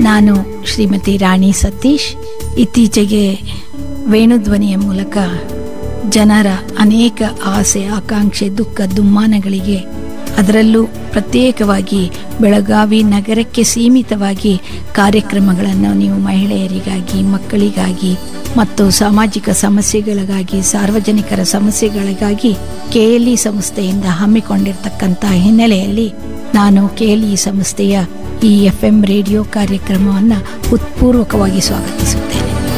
ನಾನು ಶ್ರೀಮತಿ ರಾಣಿ ಸತೀಶ್ ಇತ್ತೀಚೆಗೆ ವೇಣುಧ್ವನಿಯ ಮೂಲಕ ಜನರ ಅನೇಕ ಆಸೆ ಆಕಾಂಕ್ಷೆ ದುಃಖ ದುಮ್ಮಾನಗಳಿಗೆ ಅದರಲ್ಲೂ ಪ್ರತ್ಯೇಕವಾಗಿ ಬೆಳಗಾವಿ ನಗರಕ್ಕೆ ಸೀಮಿತವಾಗಿ ಕಾರ್ಯಕ್ರಮಗಳನ್ನು ನೀವು ಮಹಿಳೆಯರಿಗಾಗಿ ಮಕ್ಕಳಿಗಾಗಿ ಮತ್ತು ಸಾಮಾಜಿಕ ಸಮಸ್ಯೆಗಳಿಗಾಗಿ ಸಾರ್ವಜನಿಕರ ಸಮಸ್ಯೆಗಳಿಗಾಗಿ ಕೆಎಲ್ಇ ಸಂಸ್ಥೆಯಿಂದ ಹಮ್ಮಿಕೊಂಡಿರ್ತಕ್ಕಂಥ ಹಿನ್ನೆಲೆಯಲ್ಲಿ ನಾನು ಕೆಎಲ್ಇ ಸಂಸ್ಥೆಯ ಈ ಎಫ್ ಎಂ ರೇಡಿಯೋ ಕಾರ್ಯಕ್ರಮವನ್ನು ಉತ್ಪೂರ್ವಕವಾಗಿ ಸ್ವಾಗತಿಸುತ್ತೇನೆ